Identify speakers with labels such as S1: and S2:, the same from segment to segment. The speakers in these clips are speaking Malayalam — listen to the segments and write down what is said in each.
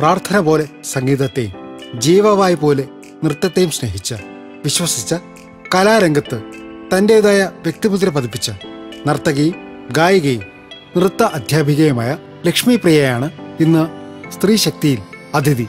S1: പ്രാർത്ഥന പോലെ സംഗീതത്തെയും ജീവവായു പോലെ നൃത്തത്തെയും സ്നേഹിച്ച വിശ്വസിച്ച കലാരംഗത്ത് തൻ്റെതായ വ്യക്തിമുദ്ര പതിപ്പിച്ച നർത്തകിയും ഗായികയും നൃത്ത അധ്യാപികയുമായ ലക്ഷ്മി പ്രിയയാണ് ഇന്ന് സ്ത്രീ ശക്തിയിൽ അതിഥി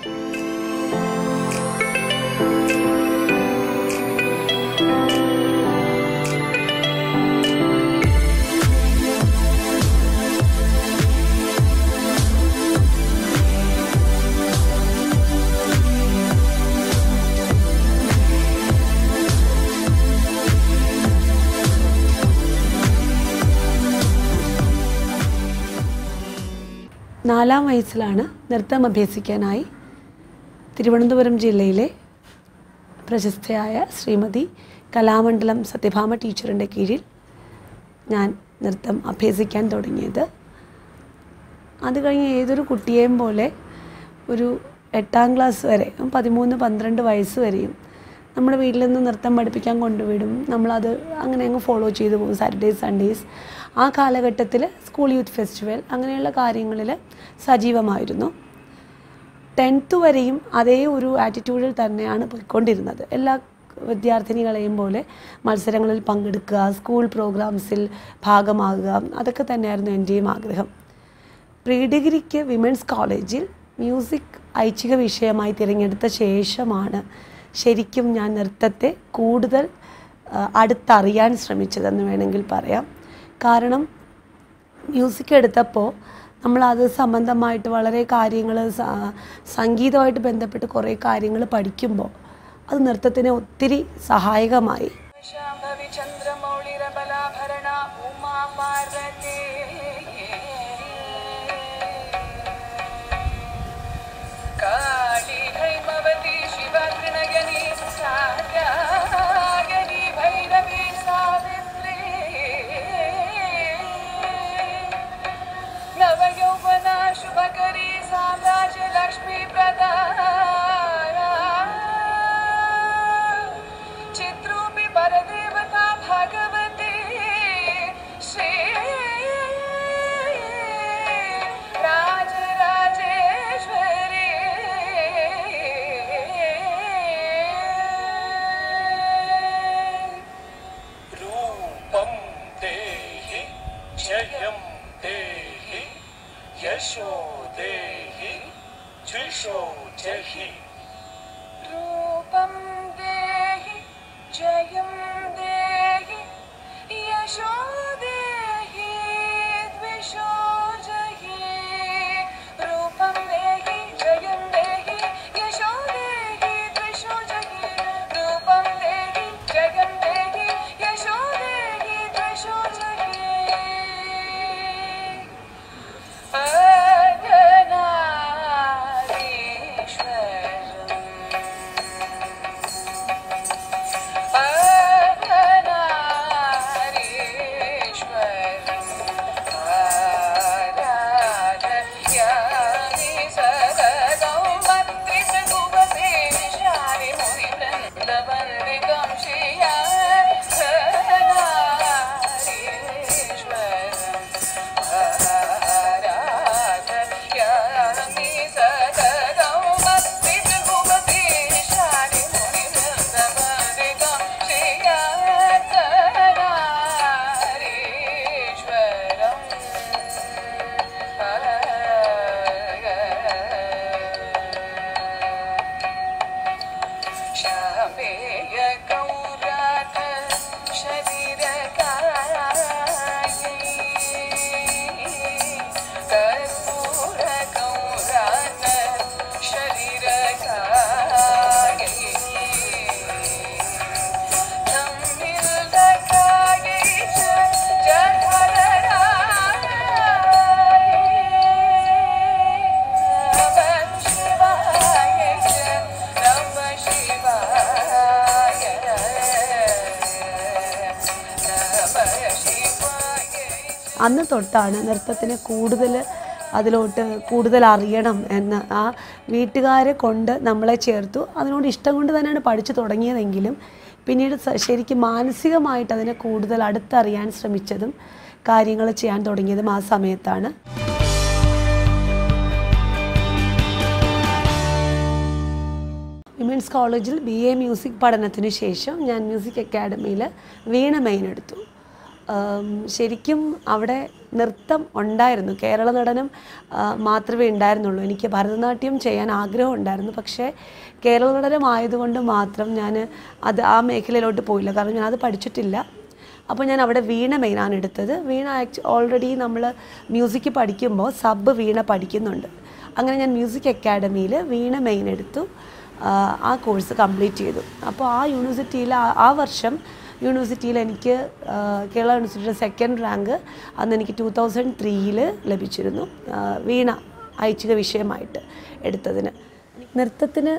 S2: നാലാം വയസ്സിലാണ് നൃത്തം അഭ്യസിക്കാനായി തിരുവനന്തപുരം ജില്ലയിലെ പ്രശസ്തയായ ശ്രീമതി കലാമണ്ഡലം സത്യഭാമ ടീച്ചറിൻ്റെ കീഴിൽ ഞാൻ നൃത്തം അഭ്യസിക്കാൻ തുടങ്ങിയത് അത് കഴിഞ്ഞ് ഏതൊരു കുട്ടിയെയും പോലെ ഒരു എട്ടാം ക്ലാസ് വരെ പതിമൂന്ന് പന്ത്രണ്ട് വയസ്സ് വരെയും നമ്മുടെ വീട്ടിൽ നിന്ന് നൃത്തം പഠിപ്പിക്കാൻ കൊണ്ടുവിടും നമ്മളത് അങ്ങനെ അങ്ങ് ഫോളോ ചെയ്തു പോകും സാറ്റർഡേസ് സൺഡേസ് ആ കാലഘട്ടത്തിൽ സ്കൂൾ യൂത്ത് ഫെസ്റ്റിവൽ അങ്ങനെയുള്ള കാര്യങ്ങളിൽ സജീവമായിരുന്നു ടെൻത്ത് വരെയും അതേ ഒരു ആറ്റിറ്റ്യൂഡിൽ തന്നെയാണ് പോയിക്കൊണ്ടിരുന്നത് എല്ലാ വിദ്യാർത്ഥിനികളെയും പോലെ മത്സരങ്ങളിൽ പങ്കെടുക്കുക സ്കൂൾ പ്രോഗ്രാംസിൽ ഭാഗമാകുക അതൊക്കെ തന്നെയായിരുന്നു എൻ്റെയും ആഗ്രഹം പ്രീ ഡിഗ്രിക്ക് വിമൻസ് കോളേജിൽ മ്യൂസിക് ഐച്ഛിക വിഷയമായി തിരഞ്ഞെടുത്ത ശേഷമാണ് ശരിക്കും ഞാൻ നൃത്തത്തെ കൂടുതൽ ആ, അടുത്തറിയാൻ ശ്രമിച്ചതെന്ന് വേണമെങ്കിൽ പറയാം കാരണം മ്യൂസിക് എടുത്തപ്പോൾ നമ്മളത് സംബന്ധമായിട്ട് വളരെ കാര്യങ്ങൾ സംഗീതമായിട്ട് ബന്ധപ്പെട്ട് കുറേ കാര്യങ്ങൾ പഠിക്കുമ്പോൾ അത് നൃത്തത്തിന് ഒത്തിരി സഹായകമായി
S3: शाम्भवि चन्द्रमौळिरबलाभरणा उमा पार्वती काली हैमवती शिवतृणयनी सात्यायनी भैरवी सावित्री नवयौवना शुभकरी साम्राज्य लक्ष्मी प्रदा चित्रूपि परदेवता भगवती श्री राजराजेश्वरी
S4: रूपं देहि जयं देहि यशो देहि द्विषो जहि
S3: रूपं देहि जयं देहि यशो देहि द्विषो जहि रूपं देहि जयं देहि यशो देहि द्विषो जहि रूपं देहि जयं देहि यशो देहि द्विषो जहि शामेय गौराथ शरीर कर्पूर गौराथ शरीर
S2: അന്ന് തൊട്ടാണ് നൃത്തത്തിനെ കൂടുതൽ അതിലോട്ട് കൂടുതൽ അറിയണം എന്ന് ആ വീട്ടുകാരെ കൊണ്ട് നമ്മളെ ചേർത്തു അതിനോട് ഇഷ്ടം കൊണ്ട് തന്നെയാണ് പഠിച്ചു തുടങ്ങിയതെങ്കിലും പിന്നീട് സ- ശരിക്കും മാനസികമായിട്ട് അതിനെ കൂടുതൽ അടുത്തറിയാൻ ശ്രമിച്ചതും കാര്യങ്ങൾ ചെയ്യാൻ തുടങ്ങിയതും ആ സമയത്താണ് വിമൻസ് കോളേജിൽ ബി എ മ്യൂസിക് പഠനത്തിന് ശേഷം ഞാൻ മ്യൂസിക് അക്കാഡമിയിൽ വീണ മെയിൻ എടുത്തു ആം, ശരിക്കും അവിടെ നൃത്തം ഉണ്ടായിരുന്നു കേരള നടനം ആ, മാത്രമേ ഉണ്ടായിരുന്നുള്ളൂ എനിക്ക് ഭരതനാട്യം ചെയ്യാൻ ആഗ്രഹം ഉണ്ടായിരുന്നു പക്ഷേ കേരള നടനം ആയതുകൊണ്ട് മാത്രം ഞാൻ അത് ആ മേഖലയിലോട്ട് പോയില്ല കാരണം ഞാൻ അത് പഠിച്ചിട്ടില്ല അപ്പോൾ ഞാൻ അവിടെ വീണ മെയിനാണ് എടുത്തത് വീണ ആക്ച്വ ഓൾറെഡി നമ്മൾ മ്യൂസിക് പഠിക്കുമ്പോൾ സബ് വീണ പഠിക്കുന്നുണ്ട് അങ്ങനെ ഞാൻ മ്യൂസിക് അക്കാഡമിയിൽ വീണ മെയിൻ എടുത്തു ആ, ആ കോഴ്സ് കംപ്ലീറ്റ് ചെയ്തു അപ്പോൾ ആ യൂണിവേഴ്സിറ്റിയിൽ ആ- ആ വർഷം യൂണിവേഴ്സിറ്റിയിൽ എനിക്ക് ആ, കേരള യൂണിവേഴ്സിറ്റിയുടെ സെക്കൻഡ് റാങ്ക് അന്ന് എനിക്ക് ടൂ തൗസൻഡ് ത്രീയിൽ ലഭിച്ചിരുന്നു ആ, വീണ ഐച്ഛിക വിഷയമായിട്ട് എടുത്തതിന് നൃത്തത്തിന്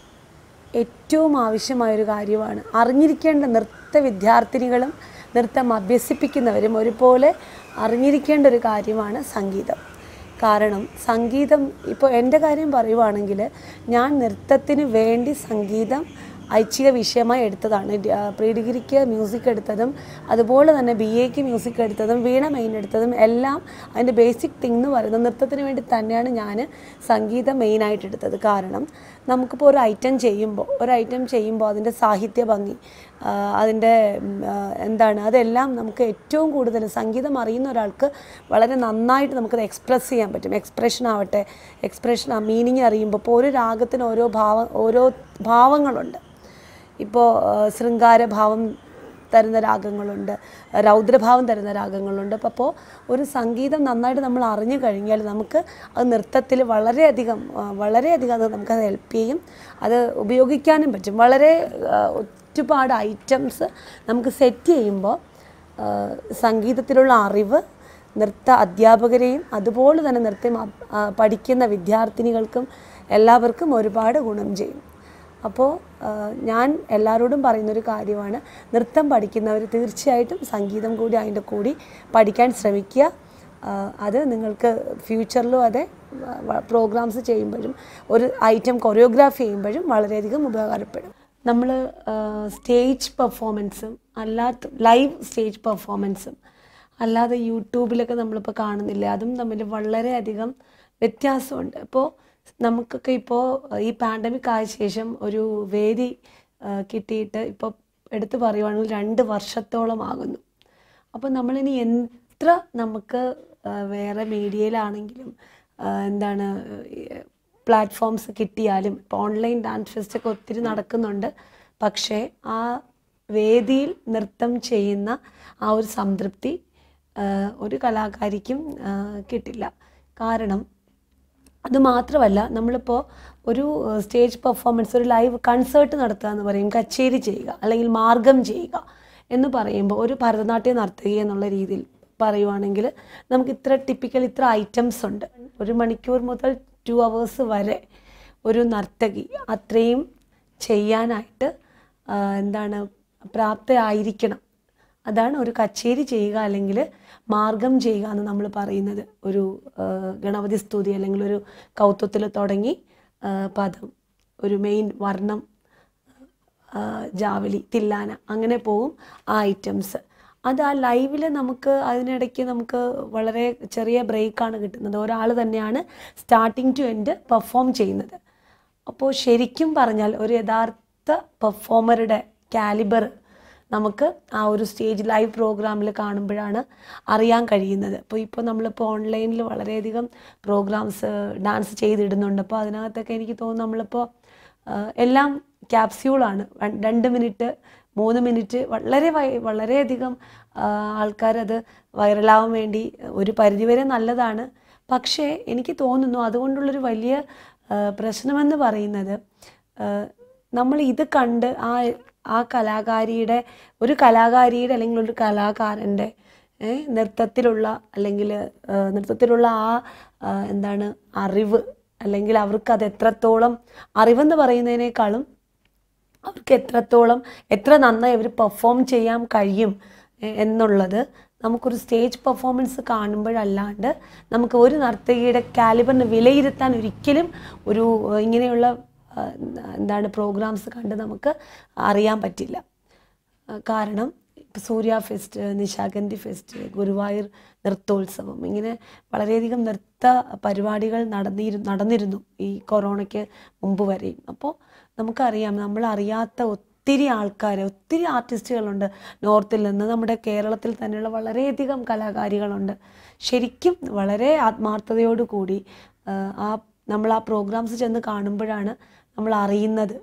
S2: ഏറ്റവും ആവശ്യമായൊരു കാര്യമാണ് അറിഞ്ഞിരിക്കേണ്ട നൃത്ത വിദ്യാർത്ഥിനികളും നൃത്തം അഭ്യസിപ്പിക്കുന്നവരും ഒരുപോലെ അറിഞ്ഞിരിക്കേണ്ട ഒരു കാര്യമാണ് സംഗീതം കാരണം സംഗീതം ഇപ്പോൾ എൻ്റെ കാര്യം പറയുവാണെങ്കിൽ ഞാൻ നൃത്തത്തിന് വേണ്ടി സംഗീതം ഐച്ഛിക വിഷയമായി എടുത്തതാണ് പ്രീ ഡിഗ്രിക്ക് മ്യൂസിക് എടുത്തതും അതുപോലെ തന്നെ ബി എക്ക് മ്യൂസിക് എടുത്തതും വീണ മെയിൻ എടുത്തതും എല്ലാം അതിൻ്റെ ബേസിക് തിങ് എന്ന് പറയുന്നത് നൃത്തത്തിന് വേണ്ടി തന്നെയാണ് ഞാൻ സംഗീതം മെയിനായിട്ട് എടുത്തത് കാരണം നമുക്കിപ്പോൾ ഒരു ഐറ്റം ചെയ്യുമ്പോൾ ഒരു ഐറ്റം ചെയ്യുമ്പോൾ അതിൻ്റെ സാഹിത്യ ഭംഗി ആ, അതിൻ്റെ ഉം, ആ, എന്താണ് അതെല്ലാം നമുക്ക് ഏറ്റവും കൂടുതൽ സംഗീതം അറിയുന്ന ഒരാൾക്ക് വളരെ നന്നായിട്ട് നമുക്കത് എക്സ്പ്രസ് ചെയ്യാൻ പറ്റും എക്സ്പ്രഷൻ ആവട്ടെ എക്സ്പ്രഷൻ ആ മീനിങ് അറിയുമ്പോൾ ഇപ്പോൾ ഒരു രാഗത്തിന് ഓരോ ഭാവം ഓരോ ഭാവങ്ങളുണ്ട് ഇപ്പോൾ ശൃംഗാരഭാവം തരുന്ന രാഗങ്ങളുണ്ട് രൗദ്രഭാവം തരുന്ന രാഗങ്ങളുണ്ട് അപ്പോൾ ഒരു സംഗീതം നന്നായിട്ട് നമ്മൾ അറിഞ്ഞു കഴിഞ്ഞാൽ നമുക്ക് അത് നൃത്തത്തിൽ വളരെയധികം ആ, വളരെയധികം അത് നമുക്കത് ഹെൽപ്പ് ചെയ്യും അത് ഉപയോഗിക്കാനും പറ്റും വളരെ ആ, ഒരുപാട് ഐറ്റംസ് നമുക്ക് സെറ്റ് ചെയ്യുമ്പോൾ ആ, സംഗീതത്തിലുള്ള അറിവ് നൃത്ത അധ്യാപകരെയും അതുപോലെ തന്നെ നൃത്തം അഭ്- ആ, പഠിക്കുന്ന വിദ്യാർത്ഥിനികൾക്കും എല്ലാവർക്കും ഒരുപാട് ഗുണം ചെയ്യും അപ്പോൾ ആ, ഞാൻ എല്ലാവരോടും പറയുന്നൊരു കാര്യമാണ് നൃത്തം പഠിക്കുന്നവർ തീർച്ചയായിട്ടും സംഗീതം കൂടി അതിൻ്റെ കൂടി പഠിക്കാൻ ശ്രമിക്കുക ആ, അത് നിങ്ങൾക്ക് ഫ്യൂച്ചറിലും അതെ പ്രോഗ്രാംസ് ചെയ്യുമ്പോഴും ഒരു ഐറ്റം കൊറിയോഗ്രാഫി ചെയ്യുമ്പോഴും വളരെയധികം ഉപകാരപ്പെടും നമ്മൾ സ്റ്റേജ് പെർഫോമൻസും അല്ലാത്ത ലൈവ് സ്റ്റേജ് പെർഫോമൻസും അല്ലാതെ യൂട്യൂബിലൊക്കെ നമ്മളിപ്പോൾ കാണുന്നില്ല അതും തമ്മിൽ വളരെയധികം വ്യത്യാസമുണ്ട് അപ്പോൾ നമുക്കൊക്കെ ഇപ്പോൾ ഈ പാൻഡമിക് ആയ ശേഷം ഒരു വേദി ആ, കിട്ടിയിട്ട് ഇപ്പോൾ എടുത്തു പറയുവാണെങ്കിൽ രണ്ട് വർഷത്തോളം ആകുന്നു അപ്പോൾ നമ്മളിനി എത്ര നമുക്ക് ആ, വേറെ മീഡിയയിലാണെങ്കിലും ആ, എന്താണ് പ്ലാറ്റ്ഫോംസ് കിട്ടിയാലും ഇപ്പോൾ ഓൺലൈൻ ഡാൻസ് ഫെസ്റ്റ് ഒക്കെ ഒത്തിരി നടക്കുന്നുണ്ട് പക്ഷേ ആ വേദിയിൽ നൃത്തം ചെയ്യുന്ന ആ ഒരു സംതൃപ്തി ആ, ഒരു കലാകാരിക്കും ആ, കിട്ടില്ല കാരണം അത് മാത്രമല്ല നമ്മളിപ്പോൾ ഒരു ഏഹ്, സ്റ്റേജ് പെർഫോമൻസ് ഒരു ലൈവ് കൺസേർട്ട് നടത്തുക എന്ന് പറയും കച്ചേരി ചെയ്യുക അല്ലെങ്കിൽ മാർഗം ചെയ്യുക എന്ന് പറയുമ്പോൾ ഒരു ഭരതനാട്യ നർത്തകി എന്നുള്ള രീതിയിൽ പറയുവാണെങ്കിൽ നമുക്ക് ഇത്ര ടിപ്പിക്കൽ ഇത്ര ഐറ്റംസ് ഉണ്ട് ഒരു മണിക്കൂർ മുതൽ ടു അവേഴ്സ് വരെ ഒരു നർത്തകി അത്രയും ചെയ്യാനായിട്ട് ആ, എന്താണ് പ്രാപ്തയായിരിക്കണം അതാണ് ഒരു കച്ചേരി ചെയ്യുക അല്ലെങ്കിൽ മാർഗം ചെയ്യുക എന്ന് നമ്മൾ പറയുന്നത് ഒരു ആ, ഗണപതി സ്തുതി അല്ലെങ്കിൽ ഒരു കൗത്വത്തിൽ തുടങ്ങി ആ, പദം ഒരു മെയിൻ വർണ്ണം ആ, ജാവലി തില്ലാന അങ്ങനെ പോവും ആ ഐറ്റംസ് അത് ആ ലൈവിൽ നമുക്ക് അതിനിടയ്ക്ക് നമുക്ക് വളരെ ചെറിയ ബ്രേക്കാണ് കിട്ടുന്നത് ഒരാൾ തന്നെയാണ് സ്റ്റാർട്ടിങ് ടു എൻഡ് പെർഫോം ചെയ്യുന്നത് അപ്പോൾ ശരിക്കും പറഞ്ഞാൽ ഒരു യഥാർത്ഥ പെർഫോമറുടെ കാലിബർ നമുക്ക് ആ ഒരു സ്റ്റേജ് ലൈവ് പ്രോഗ്രാമിൽ കാണുമ്പോഴാണ് അറിയാൻ കഴിയുന്നത് അപ്പോൾ ഇപ്പോൾ നമ്മളിപ്പോൾ ഓൺലൈനിൽ വളരെയധികം പ്രോഗ്രാംസ് ഡാൻസ് ചെയ്തിടുന്നുണ്ട് അപ്പോൾ അതിനകത്തൊക്കെ എനിക്ക് തോന്നുന്നു നമ്മളിപ്പോൾ ആ, എല്ലാം ക്യാപ്സ്യൂളാണ് ര- രണ്ട് മിനിറ്റ് മൂന്ന് മിനിറ്റ് വളരെ വൈ- വളരെയധികം ആൾക്കാരത് വൈറലാവാൻ വേണ്ടി ഒരു പരിധിവരെ നല്ലതാണ് പക്ഷേ എനിക്ക് തോന്നുന്നു അതുകൊണ്ടുള്ളൊരു വലിയ ആ, പ്രശ്നമെന്ന് പറയുന്നത് ആ, നമ്മൾ ഇത് കണ്ട് ആ ആ കലാകാരിയുടെ ഒരു കലാകാരിയുടെ അല്ലെങ്കിൽ ഒരു കലാകാരൻ്റെ ഏ, നൃത്തത്തിലുള്ള അല്ലെങ്കിൽ ആ, നൃത്തത്തിലുള്ള ആ ആ, എന്താണ് അറിവ് അല്ലെങ്കിൽ അവർക്ക് അത് എത്രത്തോളം അറിവെന്ന് പറയുന്നതിനേക്കാളും അവർക്ക് എത്രത്തോളം എത്ര നന്നായി അവർ പെർഫോം ചെയ്യാൻ കഴിയും എ- എന്നുള്ളത് നമുക്കൊരു സ്റ്റേജ് പെർഫോമൻസ് കാണുമ്പോഴല്ലാണ്ട് നമുക്ക് ഒരു നർത്തകിയുടെ കാലിബറിന് വിലയിരുത്താൻ ഒരിക്കലും ഒരു ഏഹ്, ഇങ്ങനെയുള്ള ആ, എന്താണ് പ്രോഗ്രാംസ് കണ്ട് നമുക്ക് അറിയാൻ പറ്റില്ല ആ, കാരണം സൂര്യ ഫെസ്റ്റ് നിശാഗന്ധി ഫെസ്റ്റ് ഗുരുവായൂർ നൃത്തോത്സവം ഇങ്ങനെ വളരെയധികം നൃത്ത പരിപാടികൾ നടന്നിരു നടന്നിരുന്നു ഈ കൊറോണയ്ക്ക് മുമ്പ് വരെയും അപ്പോൾ നമുക്കറിയാം നമ്മൾ അറിയാത്ത ഒത്തിരി ആൾക്കാർ ഒത്തിരി ആർട്ടിസ്റ്റുകളുണ്ട് നോർത്തിൽ നിന്ന് നമ്മുടെ കേരളത്തിൽ തന്നെയുള്ള വളരെയധികം കലാകാരികളുണ്ട് ശരിക്കും വളരെ ആത്മാർത്ഥതയോടു കൂടി ആ, ആ നമ്മൾ ആ പ്രോഗ്രാംസ് ചെന്ന് കാണുമ്പോഴാണ് നമ്മൾ അറിയുന്നത്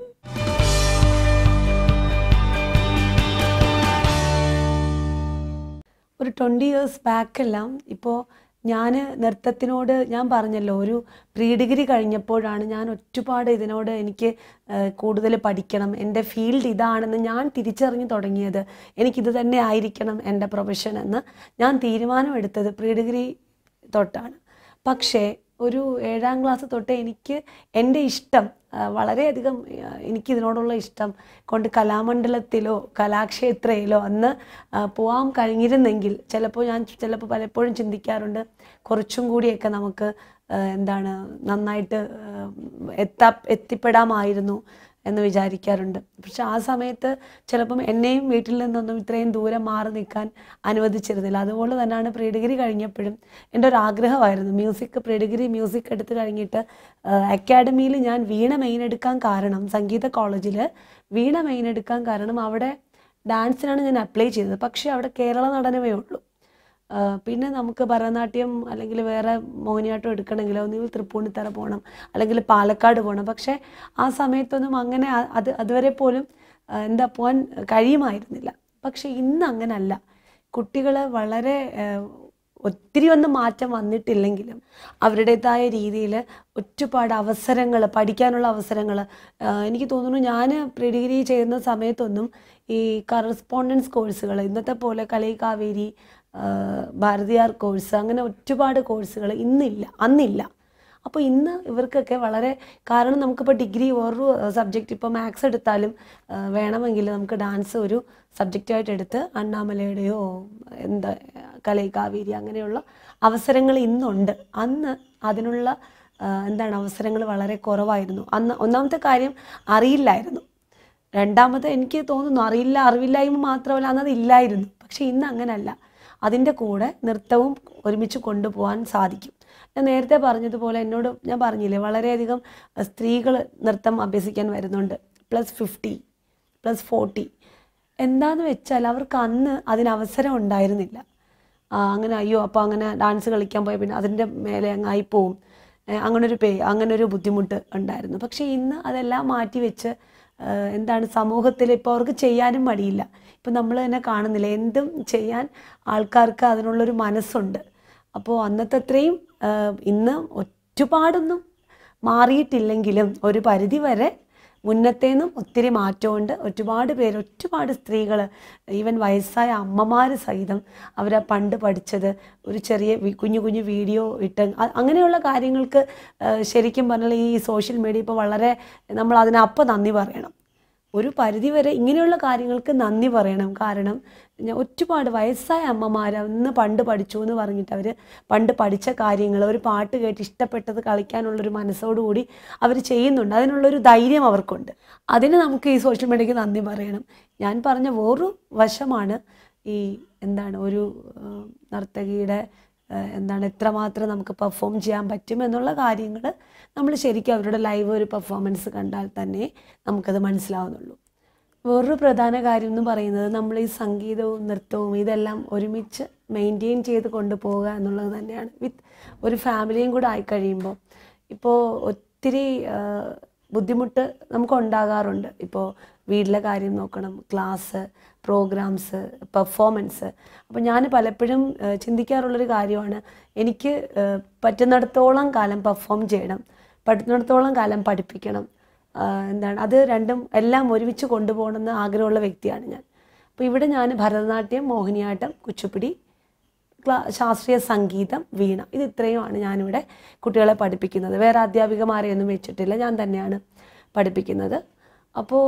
S2: ഒരു ട്വൻറ്റി ഇയേഴ്സ് ബാക്കെല്ലാം ഇപ്പോൾ ഞാൻ നൃത്തത്തിനോട് ഞാൻ പറഞ്ഞല്ലോ ഒരു പ്രീ ഡിഗ്രി കഴിഞ്ഞപ്പോഴാണ് ഞാൻ ഒരുപാട് ഇതിനോട് എനിക്ക് കൂടുതൽ പഠിക്കണം എൻ്റെ ഫീൽഡ് ഇതാണെന്ന് ഞാൻ തിരിച്ചറിഞ്ഞു തുടങ്ങിയത് എനിക്കിത് തന്നെ ആയിരിക്കണം എൻ്റെ പ്രൊഫഷൻ എന്ന് ഞാൻ തീരുമാനമെടുത്തത് പ്രീ ഡിഗ്രി തൊട്ടാണ് പക്ഷേ ഒരു ഏഴാം ക്ലാസ് തൊട്ട് എനിക്ക് എൻ്റെ ഇഷ്ടം ആ, വളരെയധികം ആ, എനിക്കിതിനോടുള്ള ഇഷ്ടം കൊണ്ട് കലാമണ്ഡലത്തിലോ കലാക്ഷേത്രയിലോ അന്ന് ആ, പോകാൻ കഴിഞ്ഞിരുന്നെങ്കിൽ ചിലപ്പോൾ ഞാൻ ചിലപ്പോൾ പലപ്പോഴും ചിന്തിക്കാറുണ്ട് കുറച്ചും കൂടിയൊക്കെ നമുക്ക് ആ, എന്താണ് നന്നായിട്ട് ആ, എത്താ എത്തിപ്പെടാമായിരുന്നു എന്ന് വിചാരിക്കാറുണ്ട് പക്ഷെ ആ സമയത്ത് ചിലപ്പം എന്നെയും വീട്ടിൽ നിന്നൊന്നും ഇത്രയും ദൂരം മാറി നിൽക്കാൻ അനുവദിച്ചിരുന്നില്ല അതുപോലെ തന്നെയാണ് പ്രീ ഡിഗ്രി കഴിഞ്ഞപ്പോഴും എൻ്റെ ഒരു ആഗ്രഹമായിരുന്നു മ്യൂസിക് പ്രീ ഡിഗ്രി മ്യൂസിക് എടുത്ത് കഴിഞ്ഞിട്ട് അക്കാഡമിയിൽ ഞാൻ വീണ മെയിൻ എടുക്കാൻ കാരണം സംഗീത കോളേജിൽ വീണ മെയിൻ എടുക്കാൻ കാരണം അവിടെ ഡാൻസിനാണ് ഞാൻ അപ്ലൈ ചെയ്തത് പക്ഷേ അവിടെ കേരള നടനമേ ഉള്ളൂ ആ, പിന്നെ നമുക്ക് ഭരതനാട്യം അല്ലെങ്കിൽ വേറെ മോഹിനിയാട്ടം എടുക്കണമെങ്കിൽ ഒന്നുകിൽ തൃപ്പൂണിത്തറ പോകണം അല്ലെങ്കിൽ പാലക്കാട് പോകണം പക്ഷേ ആ സമയത്തൊന്നും അങ്ങനെ അ- അത് അതുവരെ പോലും ആ, എന്താ പോകാൻ കഴിയുമായിരുന്നില്ല പക്ഷേ ഇന്ന് അങ്ങനല്ല കുട്ടികൾ വളരെ ആ, ഒത്തിരി ഒന്നും മാറ്റം വന്നിട്ടില്ലെങ്കിലും അവരുടേതായ രീതിയിൽ ഒരുപാട് അവസരങ്ങൾ പഠിക്കാനുള്ള അവസരങ്ങൾ എനിക്ക് തോന്നുന്നു ഞാൻ പ്രീ ഡിഗ്രി ചെയ്യുന്ന സമയത്തൊന്നും ഈ കറസ്പോണ്ടൻസ് കോഴ്സുകൾ ഇന്നത്തെ പോലെ കളി കാവേരി ആ, ഭാരതിയാർ കോഴ്സ് അങ്ങനെ ഒരുപാട് കോഴ്സുകൾ ഇന്നില്ല അന്നില്ല അപ്പോൾ ഇന്ന് ഇവർക്കൊക്കെ വളരെ കാരണം നമുക്കിപ്പോൾ ഡിഗ്രി വേറൊരു സബ്ജക്റ്റ് ഇപ്പോൾ മാത്സ് എടുത്താലും ആ, വേണമെങ്കിൽ നമുക്ക് ഡാൻസ് ഒരു സബ്ജക്റ്റായിട്ട് എടുത്ത് അണ്ണാമലയുടെയോ എന്താ കലൈ കാവേരി അങ്ങനെയുള്ള അവസരങ്ങൾ ഇന്നുണ്ട് അന്ന് അതിനുള്ള ആ, എന്താണ് അവസരങ്ങൾ വളരെ കുറവായിരുന്നു അന്ന് ഒന്നാമത്തെ കാര്യം അറിയില്ലായിരുന്നു രണ്ടാമത് എനിക്ക് തോന്നുന്നു അറിയില്ല അറിവില്ലായ്മ മാത്രമല്ല അന്നത് ഇല്ലായിരുന്നു പക്ഷേ ഇന്ന് അങ്ങനല്ല അതിൻ്റെ കൂടെ നൃത്തവും ഒരുമിച്ച് കൊണ്ടുപോകാൻ സാധിക്കും ഞാൻ നേരത്തെ പറഞ്ഞതുപോലെ എന്നോട് ഞാൻ പറഞ്ഞില്ലേ വളരെയധികം സ്ത്രീകൾ നൃത്തം അഭ്യസിക്കാൻ വരുന്നുണ്ട് പ്ലസ് ഫിഫ്റ്റി പ്ലസ് ഫോർട്ടി എന്താന്ന് വെച്ചാൽ അവർക്ക് അന്ന് അതിന് അവസരം ഉണ്ടായിരുന്നില്ല ആ, അങ്ങനെ അയ്യോ അപ്പോൾ അങ്ങനെ ഡാൻസ് കളിക്കാൻ പോയ പിന്നെ അതിൻ്റെ മേലെ അങ്ങായി പോവും ഏ, അങ്ങനൊരു പേ അങ്ങനൊരു ബുദ്ധിമുട്ട് ഉണ്ടായിരുന്നു പക്ഷേ ഇന്ന് അതെല്ലാം മാറ്റി വെച്ച് ആ, എന്താണ് സമൂഹത്തിൽ ഇപ്പോൾ അവർക്ക് ചെയ്യാനും മടിയില്ല ഇപ്പം നമ്മൾ തന്നെ കാണുന്നില്ല എന്തും ചെയ്യാൻ ആൾക്കാർക്ക് അതിനുള്ളൊരു മനസ്സുണ്ട് അപ്പോൾ അന്നത്തെ അത്രയും ആ, ഇന്ന് ഒരുപാടൊന്നും മാറിയിട്ടില്ലെങ്കിലും ഒരു പരിധി വരെ മുന്നത്തേന്നും ഒത്തിരി മാറ്റമുണ്ട് ഒരുപാട് പേര് ഒരുപാട് സ്ത്രീകൾ ഈവൻ വയസ്സായ അമ്മമാർ സഹിതം അവരെ പണ്ട് പഠിച്ചത് ഒരു ചെറിയ വി- കുഞ്ഞു കുഞ്ഞു വീഡിയോ ഇട്ട് അ- അങ്ങനെയുള്ള കാര്യങ്ങൾക്ക് ആ, ശരിക്കും പറഞ്ഞാൽ ഈ സോഷ്യൽ മീഡിയ ഇപ്പോൾ വളരെ നമ്മൾ അതിനപ്പം നന്ദി പറയണം ഒരു പരിധി വരെ ഇങ്ങനെയുള്ള കാര്യങ്ങൾക്ക് നന്ദി പറയണം കാരണം ഞാൻ ഒരുപാട് വയസ്സായ അമ്മമാർ അന്ന് പണ്ട് പഠിച്ചു എന്ന് പറഞ്ഞിട്ട് അവർ പണ്ട് പഠിച്ച കാര്യങ്ങൾ ഒരു പാട്ട് കേട്ട് ഇഷ്ടപ്പെട്ടത് കളിക്കാനുള്ളൊരു മനസ്സോടുകൂടി അവർ ചെയ്യുന്നുണ്ട് അതിനുള്ളൊരു ധൈര്യം അവർക്കുണ്ട് അതിന് നമുക്ക് ഈ സോഷ്യൽ മീഡിയയ്ക്ക് നന്ദി പറയണം ഞാൻ പറഞ്ഞ വേറൊരു വശമാണ് ഈ എന്താണ് ഒരു ആ, നർത്തകിയുടെ ആ, എന്താണ് എത്രമാത്രം നമുക്ക് പെർഫോം ചെയ്യാൻ പറ്റും എന്നുള്ള കാര്യങ്ങൾ നമ്മൾ ശരിക്കും അവരുടെ ലൈവ് ഒരു പെർഫോമൻസ് കണ്ടാൽ തന്നെ നമുക്കത് മനസ്സിലാവുന്നുള്ളൂ വേറൊരു പ്രധാന കാര്യം എന്ന് പറയുന്നത് നമ്മൾ ഈ സംഗീതവും നൃത്തവും ഇതെല്ലാം ഒരുമിച്ച് മെയിൻറ്റെയിൻ ചെയ്ത് കൊണ്ടുപോവുക എന്നുള്ളത് തന്നെയാണ് വിത്ത് ഒരു ഫാമിലിയും കൂടെ ആയിക്കഴിയുമ്പോൾ ഇപ്പോൾ ഒത്തിരി ആ, ബുദ്ധിമുട്ട് നമുക്ക് ഉണ്ടാകാറുണ്ട് ഇപ്പോൾ വീട്ടിലെ കാര്യം നോക്കണം ക്ലാസ് പ്രോഗ്രാംസ് പെർഫോമൻസ് അപ്പോൾ ഞാൻ പലപ്പോഴും ആ, ചിന്തിക്കാറുള്ളൊരു കാര്യമാണ് എനിക്ക് ആ, പറ്റുന്നിടത്തോളം കാലം പെർഫോം ചെയ്യണം പറ്റുന്നിടത്തോളം കാലം പഠിപ്പിക്കണം ആ, എന്താണ് അത് രണ്ടും എല്ലാം ഒരുമിച്ച് കൊണ്ടുപോകണമെന്ന് ആഗ്രഹമുള്ള വ്യക്തിയാണ് ഞാൻ അപ്പോൾ ഇവിടെ ഞാൻ ഭരതനാട്യം മോഹിനിയാട്ടം കുച്ചിപ്പുടി ക്ലാ ശാസ്ത്രീയ സംഗീതം വീണ ഇത് ഇത്രയുമാണ് ഞാനിവിടെ കുട്ടികളെ പഠിപ്പിക്കുന്നത് വേറെ അധ്യാപികമാരെയൊന്നും വെച്ചിട്ടില്ല ഞാൻ തന്നെയാണ് പഠിപ്പിക്കുന്നത് അപ്പോൾ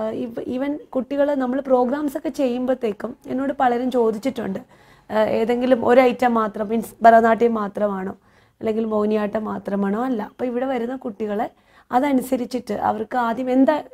S2: ഈവൻ കുട്ടികൾ നമ്മൾ പ്രോഗ്രാംസ് ഒക്കെ ചെയ്യുമ്പോഴത്തേക്കും എന്നോട് പലരും ചോദിച്ചിട്ടുണ്ട് ആ, ഏതെങ്കിലും ഒരു ഐറ്റം മാത്രം മീൻസ് ഭരതനാട്യം മാത്രമാണോ അല്ലെങ്കിൽ മോഹിനിയാട്ടം മാത്രമാണോ അല്ല അപ്പോൾ ഇവിടെ വരുന്ന കുട്ടികളെ അതനുസരിച്ചിട്ട് അവർക്ക് ആദ്യം എന്താ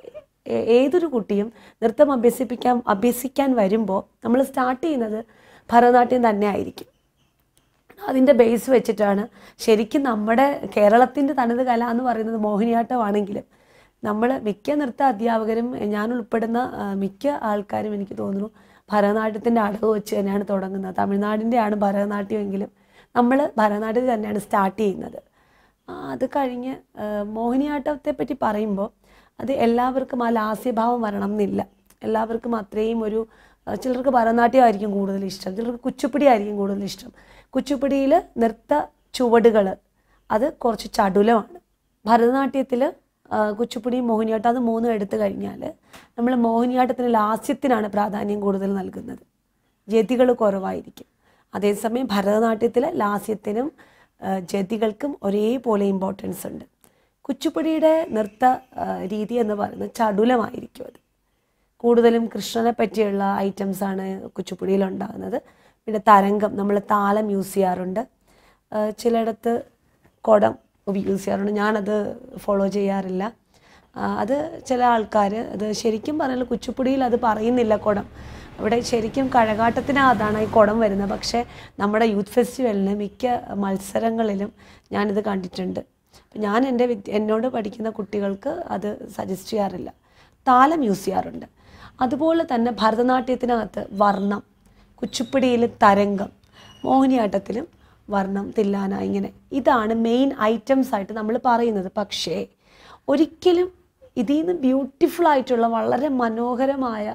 S2: ഏ- ഏതൊരു കുട്ടിയും നൃത്തം അഭ്യസിപ്പിക്കാൻ അഭ്യസിക്കാൻ വരുമ്പോൾ നമ്മൾ സ്റ്റാർട്ട് ചെയ്യുന്നത് ഭരതനാട്യം തന്നെ ആയിരിക്കും അതിൻ്റെ ബേസ് വെച്ചിട്ടാണ് ശരിക്കും നമ്മുടെ കേരളത്തിൻ്റെ തനത് കല എന്ന് പറയുന്നത് മോഹിനിയാട്ടമാണെങ്കിലും നമ്മൾ മിക്ക നൃത്ത അധ്യാപകരും ഞാൻ ഉൾപ്പെടുന്ന ആ, മിക്ക ആൾക്കാരും എനിക്ക് തോന്നുന്നു ഭരതനാട്യത്തിൻ്റെ അടവ് വെച്ച് തന്നെയാണ് തുടങ്ങുന്നത് തമിഴ്നാടിൻ്റെയാണ് ഭരതനാട്യമെങ്കിലും നമ്മൾ ഭരതനാട്യത്തിൽ തന്നെയാണ് സ്റ്റാർട്ട് ചെയ്യുന്നത് ആ, അത് കഴിഞ്ഞ് ആ, മോഹിനിയാട്ടത്തെ പറ്റി പറയുമ്പോൾ അത് എല്ലാവർക്കും ആ ലാസ്യഭാവം വരണം എന്നില്ല എല്ലാവർക്കും അത്രയും ഒരു ആ, ചിലർക്ക് ഭരതനാട്യമായിരിക്കും കൂടുതൽ ഇഷ്ടം ചിലർക്ക് കുച്ചിപ്പുടി ആയിരിക്കും കൂടുതൽ ഇഷ്ടം കുച്ചിപ്പുടിയിൽ നൃത്ത ചുവടുകൾ അത് കുറച്ച് ചടുലമാണ് ഭരതനാട്യത്തിൽ കുച്ചിപ്പുടി മോഹിനിയാട്ടം അത് മൂന്നും എടുത്തു കഴിഞ്ഞാൽ നമ്മൾ മോഹിനിയാട്ടത്തിന് ലാസ്യത്തിനാണ് പ്രാധാന്യം കൂടുതൽ നൽകുന്നത് ജതികൾ കുറവായിരിക്കും അതേസമയം ഭരതനാട്യത്തിൽ ലാസ്യത്തിനും ആ, ജതികൾക്കും ഒരേപോലെ ഇമ്പോർട്ടൻസ് ഉണ്ട് കുച്ചിപ്പുടിയുടെ നൃത്ത ആ, രീതി എന്ന് പറയുന്നത് ചടുലമായിരിക്കും അത് കൂടുതലും കൃഷ്ണനെ പറ്റിയുള്ള ഐറ്റംസ് ആണ് കുച്ചിപ്പുടിയിൽ ഉണ്ടാകുന്നത് പിന്നെ തരംഗം നമ്മൾ താളം യൂസ് ചെയ്യാറുണ്ട് ആ, ചിലയിടത്ത് കുടം യൂസ് ചെയ്യാറുണ്ട് ഞാനത് ഫോളോ ചെയ്യാറില്ല ആ, അത് ചില ആൾക്കാർ അത് ശരിക്കും പറഞ്ഞാൽ കുച്ചിപ്പുടിയിൽ അത് പറയുന്നില്ല കുടം അവിടെ ശരിക്കും കഴകാട്ടത്തിനകത്താണ് ഈ കുടം വരുന്നത് പക്ഷേ നമ്മുടെ യൂത്ത് ഫെസ്റ്റിവലിന് മിക്ക മത്സരങ്ങളിലും ഞാനിത് കണ്ടിട്ടുണ്ട് അപ്പം ഞാൻ എൻ്റെ വിദ്യ എന്നോട് പഠിക്കുന്ന കുട്ടികൾക്ക് അത് സജസ്റ്റ് ചെയ്യാറില്ല താലം യൂസ് ചെയ്യാറുണ്ട് അതുപോലെ തന്നെ ഭരതനാട്യത്തിനകത്ത് വർണ്ണം കുച്ചിപ്പുടിയിൽ തരംഗം മോഹിനിയാട്ടത്തിലും വർണ്ണം തില്ലാന ഇങ്ങനെ ഇതാണ് മെയിൻ ഐറ്റംസ് ആയിട്ട് നമ്മൾ പറയുന്നത് പക്ഷേ ഒരിക്കലും ഇതിൽ നിന്ന് ബ്യൂട്ടിഫുൾ ആയിട്ടുള്ള വളരെ മനോഹരമായ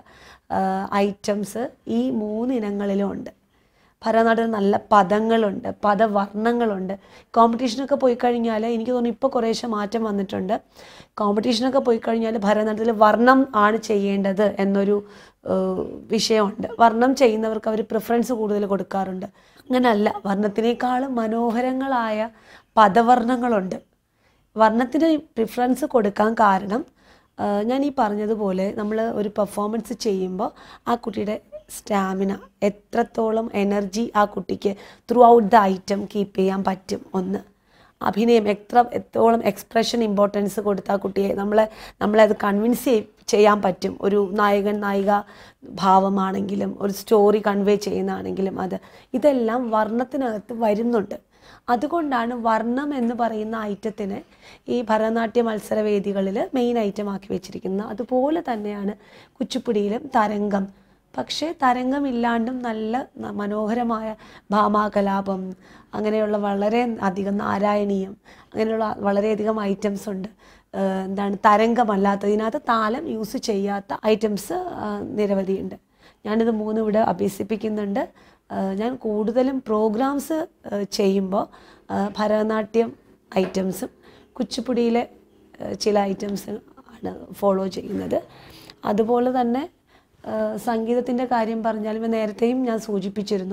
S2: ഐറ്റംസ് ഈ മൂന്ന് ഇനങ്ങളിലും ഉണ്ട് ഭരതനാട്യത്തിൽ നല്ല പദങ്ങളുണ്ട് പദവർണ്ണങ്ങളുണ്ട് കോമ്പറ്റീഷനൊക്കെ പോയി കഴിഞ്ഞാൽ എനിക്ക് തോന്നുന്നു ഇപ്പോൾ കുറേശ്ശെ മാറ്റം വന്നിട്ടുണ്ട് കോമ്പറ്റീഷനൊക്കെ പോയി കഴിഞ്ഞാൽ ഭരതനാട്യത്തിൽ വർണ്ണം ആണ് ചെയ്യേണ്ടത് എന്നൊരു ഏഹ്, വിഷയമുണ്ട് വർണ്ണം ചെയ്യുന്നവർക്ക് അവർ പ്രിഫറൻസ് കൂടുതൽ കൊടുക്കാറുണ്ട് അങ്ങനല്ല വർണ്ണത്തിനേക്കാളും മനോഹരങ്ങളായ പദവർണ്ണങ്ങളുണ്ട് വർണ്ണത്തിന് പ്രിഫറൻസ് കൊടുക്കാൻ കാരണം ആ, ഞാൻ ഈ പറഞ്ഞതുപോലെ നമ്മൾ ഒരു പെർഫോമൻസ് ചെയ്യുമ്പോൾ ആ കുട്ടിയുടെ സ്റ്റാമിന എത്രത്തോളം എനർജി ആ കുട്ടിക്ക് throughout the item keep ചെയ്യാൻ പറ്റും ഒന്ന് അഭിനയം എത്ര എത്രത്തോളം എക്സ്പ്രഷൻ ഇമ്പോർട്ടൻസ് കൊടുത്ത ആ കുട്ടിയെ നമ്മളെ നമ്മളെ അത് കൺവിൻസ് ചെയ്യാൻ പറ്റും ഒരു നായകൻ നായിക ഭാവമാണെങ്കിലും ഒരു സ്റ്റോറി കൺവേ ചെയ്യുന്നതാണെങ്കിലും അത് ഇതെല്ലാം വർണ്ണത്തിനകത്ത് വരുന്നുണ്ട് അതുകൊണ്ടാണ് വർണ്ണം എന്ന് പറയുന്ന ഐറ്റത്തിനെ ഈ ഭരതനാട്യ മത്സരവേദികളിൽ മെയിൻ ഐറ്റം ആക്കി വെച്ചിരിക്കുന്നത് അതുപോലെ തന്നെയാണ് കുച്ചിപ്പുടിയിലും തരംഗം പക്ഷേ തരംഗമില്ലാണ്ടും നല്ല ന- മനോഹരമായ ഭാമാകലാപം അങ്ങനെയുള്ള വളരെ അധികം നാരായണീയം അങ്ങനെയുള്ള വളരെയധികം ഐറ്റംസ് ഉണ്ട് ഏഹ് എന്താണ് തരംഗമല്ലാത്തതിനകത്ത് താലം യൂസ് ചെയ്യാത്ത ഐറ്റംസ് നിരവധിയുണ്ട് ഞാനിത് മൂന്നും ഇവിടെ അഭ്യസിപ്പിക്കുന്നുണ്ട് ഏഹ് ഞാൻ കൂടുതലും പ്രോഗ്രാംസ് ചെയ്യുമ്പോൾ ഭരതനാട്യം ഐറ്റംസും കുച്ചിപ്പുടിയിലെ ഏഹ് ചില ഐറ്റംസ് ആണ് ഫോളോ ചെയ്യുന്നത് അതുപോലെ തന്നെ സംഗീതത്തിൻ്റെ കാര്യം പറഞ്ഞാലും നേരത്തെയും ഞാൻ സൂചിപ്പിച്ചിരുന്നു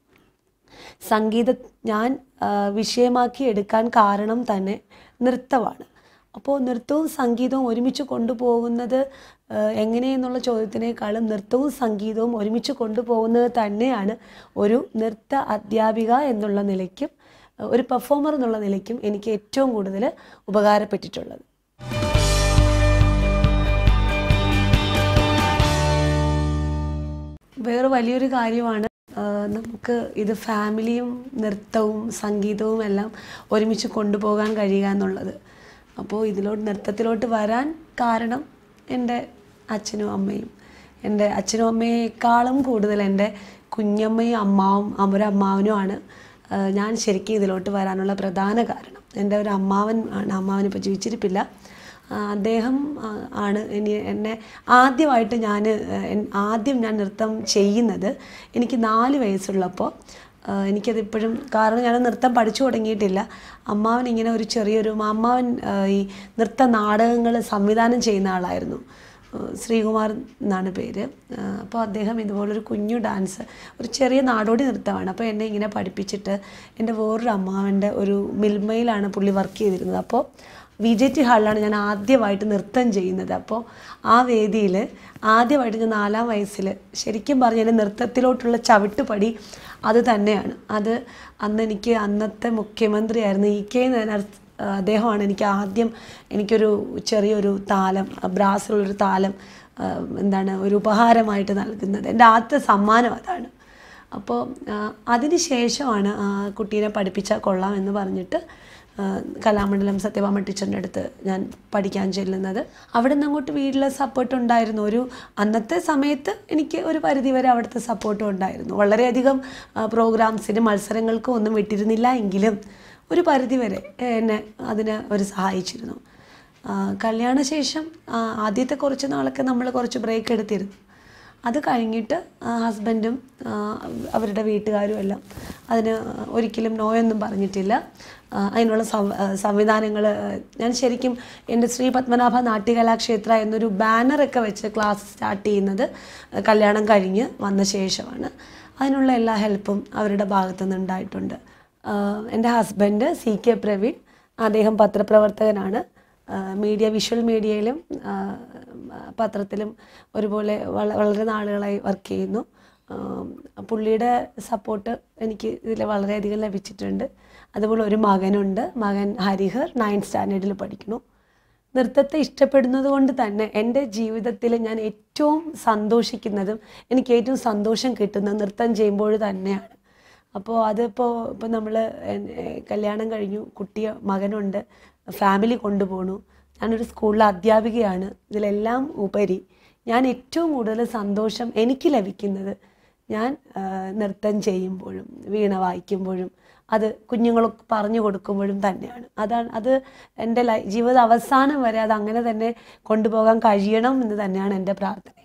S2: സംഗീതം ഞാൻ ആ, വിഷയമാക്കി എടുക്കാൻ കാരണം തന്നെ നൃത്തമാണ് അപ്പോൾ നൃത്തവും സംഗീതവും ഒരുമിച്ച് കൊണ്ടുപോകുന്നത് ആ, എങ്ങനെയെന്നുള്ള ചോദ്യത്തിനേക്കാളും നൃത്തവും സംഗീതവും ഒരുമിച്ച് കൊണ്ടുപോകുന്നത് തന്നെയാണ് ഒരു നൃത്ത അധ്യാപിക എന്നുള്ള നിലയ്ക്കും ആ, ഒരു പെർഫോമർ എന്നുള്ള നിലയ്ക്കും എനിക്ക് ഏറ്റവും കൂടുതൽ ഉപകാരപ്പെട്ടിട്ടുള്ളത് വേറെ വലിയൊരു കാര്യമാണ് ആ, നമുക്ക് ഇത് ഫാമിലിയും നൃത്തവും സംഗീതവും എല്ലാം ഒരുമിച്ച് കൊണ്ടുപോകാൻ കഴിയുക എന്നുള്ളത് അപ്പോൾ ഇതിലോട്ട് നൃത്തത്തിലോട്ട് വരാൻ കാരണം എൻ്റെ അച്ഛനും അമ്മയും എൻ്റെ അച്ഛനും അമ്മയെക്കാളും കൂടുതൽ എൻ്റെ കുഞ്ഞമ്മയും അമ്മാവും ഒരു അമ്മാവനുമാണ് ആ, ഞാൻ ശരിക്കും ഇതിലോട്ട് വരാനുള്ള പ്രധാന കാരണം എൻ്റെ ഒരു അമ്മാവൻ ആണ് അമ്മാവൻ ഇപ്പോൾ ജീവിച്ചിരിപ്പില്ല ആ, അദ്ദേഹം ആ, ആണ് ഇനി എന്നെ ആദ്യമായിട്ട് ഞാൻ ആദ്യം ഞാൻ നൃത്തം ചെയ്യുന്നത് എനിക്ക് നാല് വയസ്സുള്ളപ്പോൾ ആ, എനിക്കതിപ്പോഴും കാരണം ഞാൻ നൃത്തം പഠിച്ചു തുടങ്ങിയിട്ടില്ല അമ്മാവൻ ഇങ്ങനെ ഒരു ചെറിയൊരു അമ്മാവൻ ആ, ഈ നൃത്ത നാടകങ്ങൾ സംവിധാനം ചെയ്യുന്ന ആളായിരുന്നു ആ, ശ്രീകുമാർ എന്നാണ് പേര് അപ്പോൾ അദ്ദേഹം ഇതുപോലൊരു കുഞ്ഞു ഡാൻസ് ഒരു ചെറിയ നാടോടി നൃത്തമാണ് അപ്പോൾ എന്നെ ഇങ്ങനെ പഠിപ്പിച്ചിട്ട് എൻ്റെ വേറൊരു അമ്മാവൻ്റെ ഒരു മിൽമയിലാണ് പുള്ളി വർക്ക് ചെയ്തിരുന്നത് അപ്പോൾ വി ജെ ടി ഹാളിലാണ് ഞാൻ ആദ്യമായിട്ട് നൃത്തം ചെയ്യുന്നത് അപ്പോൾ ആ വേദിയിൽ ആദ്യമായിട്ട് ഞാൻ നാലാം വയസ്സിൽ ശരിക്കും പറഞ്ഞാൽ നൃത്തത്തിലോട്ടുള്ള ചവിട്ടുപടി അത് തന്നെയാണ് അത് അന്ന് എനിക്ക് അന്നത്തെ മുഖ്യമന്ത്രിയായിരുന്നു ഇ കെ ആ, അദ്ദേഹമാണ് എനിക്ക് ആദ്യം എനിക്കൊരു ചെറിയൊരു താലം ബ്രാസിലുള്ളൊരു താലം ആ, എന്താണ് ഒരു ഉപഹാരമായിട്ട് നൽകുന്നത് എൻ്റെ ആദ്യത്തെ സമ്മാനം അതാണ് അപ്പോൾ അതിന് ശേഷമാണ് ആ കുട്ടീനെ പഠിപ്പിച്ചാൽ കൊള്ളാം എന്ന് പറഞ്ഞിട്ട് ആ, കലാമണ്ഡലം സത്യഭാമ ടീച്ചറിൻ്റെ അടുത്ത് ഞാൻ പഠിക്കാൻ ചെല്ലുന്നത് അവിടെ നിന്ന് അങ്ങോട്ട് വീട്ടിലെ സപ്പോർട്ട് ഉണ്ടായിരുന്നു ഒരു അന്നത്തെ സമയത്ത് എനിക്ക് ഒരു പരിധിവരെ അവിടുത്തെ സപ്പോർട്ടും ഉണ്ടായിരുന്നു വളരെയധികം പ്രോഗ്രാംസിന് മത്സരങ്ങൾക്കും ഒന്നും വിട്ടിരുന്നില്ല എങ്കിലും ഒരു പരിധിവരെ എന്നെ അതിന് അവർ സഹായിച്ചിരുന്നു ആ, കല്യാണശേഷം ആ, ആദ്യത്തെ കുറച്ച് നാളൊക്കെ നമ്മൾ കുറച്ച് ബ്രേക്ക് എടുത്തിരുന്നു അത് കഴിഞ്ഞിട്ട് ഹസ്ബൻഡും അവരുടെ വീട്ടുകാരും എല്ലാം അതിന് ഒരിക്കലും നോയൊന്നും പറഞ്ഞിട്ടില്ല ആ, അതിനുള്ള സംവിധാനങ്ങൾ ഞാൻ ശരിക്കും എൻ്റെ ശ്രീ പത്മനാഭ നാട്യകലാക്ഷേത്ര എന്നൊരു ബാനറൊക്കെ വെച്ച് ക്ലാസ് സ്റ്റാർട്ട് ചെയ്യുന്നത് കല്യാണം കഴിഞ്ഞ് വന്ന ശേഷമാണ് അതിനുള്ള എല്ലാ ഹെൽപ്പും അവരുടെ ഭാഗത്തു നിന്ന് ഉണ്ടായിട്ടുണ്ട് ആഹ് എൻ്റെ ഹസ്ബൻഡ് സി കെ പ്രവീൺ അദ്ദേഹം പത്രപ്രവർത്തകനാണ് ആഹ് മീഡിയ വിഷ്വൽ മീഡിയയിലും ആഹ് പത്രത്തിലും ഒരുപോലെ വള- വളരെ നാളുകളായി വർക്ക് ചെയ്യുന്നു ആഹ് പുള്ളിയുടെ സപ്പോർട്ട് എനിക്ക് ഇതിൽ വളരെയധികം ലഭിച്ചിട്ടുണ്ട് അതുപോലെ ഒരു മകനുണ്ട് മകൻ ഹരിഹർ നയൻത് സ്റ്റാൻഡേർഡിൽ പഠിക്കുന്നു നൃത്തത്തെ ഇഷ്ടപ്പെടുന്നത് കൊണ്ട് തന്നെ എൻ്റെ ജീവിതത്തിൽ ഞാൻ ഏറ്റവും സന്തോഷിക്കുന്നതും എനിക്ക് ഏറ്റവും സന്തോഷം കിട്ടുന്നത് നൃത്തം ചെയ്യുമ്പോൾ തന്നെയാണ് അപ്പോൾ അതിപ്പോൾ ഇപ്പോൾ നമ്മൾ കല്യാണം കഴിഞ്ഞു കുട്ടിയ മകനുണ്ട് ഫാമിലി കൊണ്ടുപോകണു ഞാനൊരു സ്കൂളിലെ അധ്യാപികയാണ് ഇതിലെല്ലാം ഉപരി ഞാൻ ഏറ്റവും കൂടുതൽ സന്തോഷം എനിക്ക് ലഭിക്കുന്നത് ഞാൻ ആ, നൃത്തം ചെയ്യുമ്പോഴും വീണ വായിക്കുമ്പോഴും അത് കുഞ്ഞുങ്ങൾക്ക് പറഞ്ഞു കൊടുക്കുമ്പോഴും തന്നെയാണ് അതാണ് അത് എൻ്റെ ലൈ ജീവിത അവസാനം വരെ അത് അങ്ങനെ തന്നെ കൊണ്ടുപോകാൻ കഴിയണം എന്ന് തന്നെയാണ് എൻ്റെ പ്രാർത്ഥന